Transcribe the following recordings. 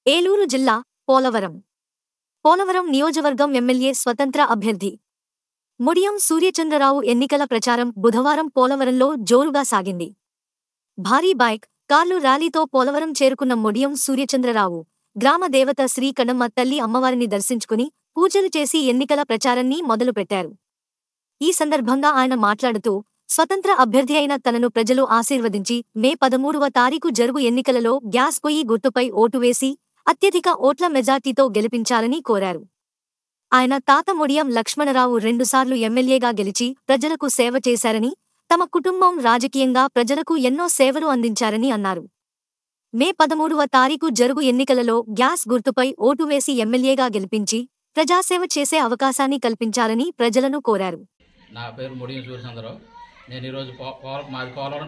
ఏలూరు జిల్లా పోలవరం పోలవరం నియోజకవర్గం ఎమ్మెల్యే స్వతంత్ర అభ్యర్థి ముడియం సూర్యచంద్రరావు ఎన్నికల ప్రచారం బుధవారం పోలవరంలో జోరుగా సాగింది భారీ బైక్ కార్లు ర్యాలీతో పోలవరం చేరుకున్న ముడియం సూర్యచంద్రరావు గ్రామ దేవత శ్రీ కడమ్మ తల్లి అమ్మవారిని దర్శించుకుని పూజలు చేసి ఎన్నికల ప్రచారాన్ని మొదలుపెట్టారు ఈ సందర్భంగా ఆయన మాట్లాడుతూ స్వతంత్ర అభ్యర్థి అయిన తనను ప్రజలు ఆశీర్వదించి మే పదమూడవ తారీఖు జరుగు ఎన్నికలలో గ్యాస్ పొయ్యి గుర్తుపై ఓటు వేసి అత్యధిక ఓట్ల మెజార్టీతో గెలిపించాలని కోరారు ఆయన తాత ముడియం లక్ష్మణరావు రెండుసార్లు ఎమ్మెల్యేగా గెలిచి ప్రజలకు సేవ చేశారని తమ కుటుంబం రాజకీయంగా ప్రజలకు ఎన్నో సేవలు అందించారని అన్నారు మే పదమూడవ తారీఖు జరుగు ఎన్నికలలో గ్యాస్ గుర్తుపై ఓటు వేసి ఎమ్మెల్యేగా గెలిపించి ప్రజాసేవ చేసే అవకాశాన్ని కల్పించాలని ప్రజలను కోరారు నా పేరు ముడియం సూర్యచంద్రరావు నేను ఈరోజు పో పోల మాది పోలవరం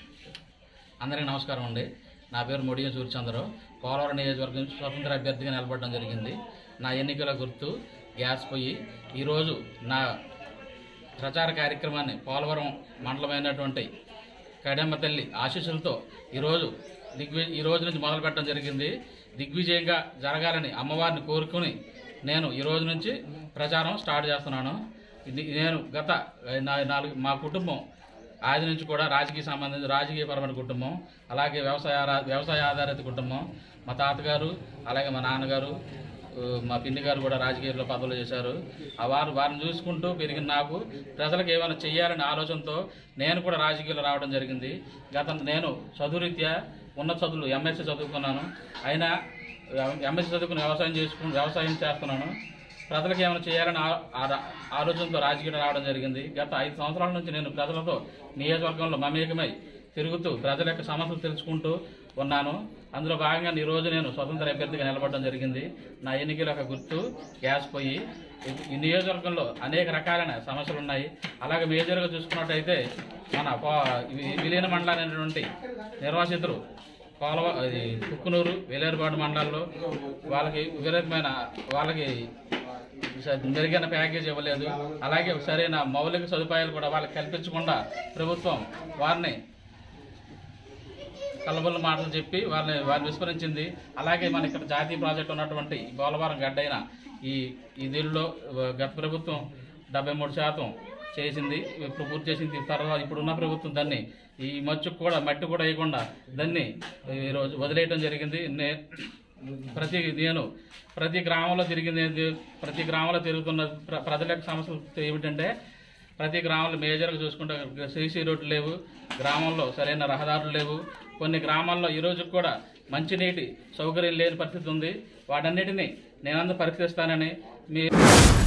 అందరికీ నమస్కారం అండి నా పేరు ముడియం సూర్యచంద్రరావు పోలవరం నియోజకవర్గం నుంచి స్వతంత్ర అభ్యర్థిగా నిలబడడం జరిగింది నా ఎన్నికల గుర్తు గ్యాస్ పొయ్యి ఈరోజు నా ప్రచార కార్యక్రమాన్ని పోలవరం మండలమైనటువంటి కడెమ్మ తల్లి ఆశీస్సులతో ఈరోజు దిగ్వి ఈ రోజు నుంచి మొదలు పెట్టడం జరిగింది దిగ్విజయంగా జరగాలని అమ్మవారిని కోరుకుని నేను ఈ రోజు నుంచి ప్రచారం స్టార్ట్ చేస్తున్నాను ఇది నేను గత నా- నాలుగు మా కుటుంబం ఆది నుంచి కూడా రాజకీయ సంబంధించి రాజకీయపరమైన కుటుంబం అలాగే వ్యవసాయ ఆరా- వ్యవసాయ ఆధారిత కుటుంబం మా తాతగారు అలాగే మా నాన్నగారు ఆ, మా పిన్ని గారు కూడా రాజకీయాల్లో పదవులు చేశారు ఆ వారు వారిని చూసుకుంటూ పెరిగిన నాకు ప్రజలకు ఏమైనా చేయాలనే ఆలోచనతో నేను కూడా రాజకీయాల్లో రావడం జరిగింది గత నేను చదువురీత్యా ఉన్నత చదువులు ఎంఎస్సీ చదువుకున్నాను అయినా ఎంఎస్సీ చదువుకుని వ్యవసాయం చేసుకుని వ్యవసాయం చేస్తున్నాను ప్రజలకు ఏమైనా చేయాలని ఆ- ఆ- ఆలోచనతో రాజకీయం రావడం జరిగింది గత ఐదు సంవత్సరాల నుంచి నేను ప్రజలతో నియోజకవర్గంలో మమేకమై తిరుగుతూ ప్రజల యొక్క సమస్యలు తెలుసుకుంటూ ఉన్నాను అందులో భాగంగా ఈ రోజు నేను స్వతంత్ర అభ్యర్థిగా నిలబడడం జరిగింది నా ఎన్నికల యొక్క గుర్తు గ్యాస్ పోయి ఈ నియోజకవర్గంలో అనేక రకాలైన సమస్యలు ఉన్నాయి అలాగే మేజర్గా చూసుకున్నట్టయితే మన పో- వి- విలీన మండలమైనటువంటి నిర్వాసితులు కోలవ ఇది కుక్కునూరు వేలేరుపాడు మండలాల్లో వాళ్ళకి విపరీతమైన వాళ్ళకి స- మెరుగైన ప్యాకేజ్ ఇవ్వలేదు అలాగే సరైన మౌలిక సదుపాయాలు కూడా వాళ్ళకి కల్పించకుండా ప్రభుత్వం వారిని కలబుల్ల మాటలు చెప్పి వారిని వారిని విస్మరించింది అలాగే మన ఇక్కడ జాతీయ ప్రాజెక్టు ఉన్నటువంటి ఈ పోలవరం గడ్డైన ఈ ఈ దీనిలో గత ప్రభుత్వం డెబ్బై మూడు శాతం చేసింది ఇప్పుడు పూర్తి చేసింది తర్వాత ఇప్పుడున్న ప్రభుత్వం దాన్ని ఈ మచ్చుకు కూడా మట్టి కూడా వేయకుండా దాన్ని ఈరోజు వదిలేయడం జరిగింది నే ప్రతి నేను ప్రతి గ్రామంలో తిరిగింది ఏంటి? ప్రతి గ్రామంలో తిరుగుతున్న ప్ర- ప్రజల యొక్క సమస్యలు ఏమిటంటే ప్రతి గ్రామంలో మేజర్గా చూసుకుంటే సీసీ రోడ్లు లేవు గ్రామంలో సరైన రహదారులు లేవు కొన్ని గ్రామాల్లో ఈ రోజు కూడా మంచినీటి సౌకర్యం లేని పరిస్థితి ఉంది వాటన్నిటిని నేనందరూ పరిశీలిస్తానని మీ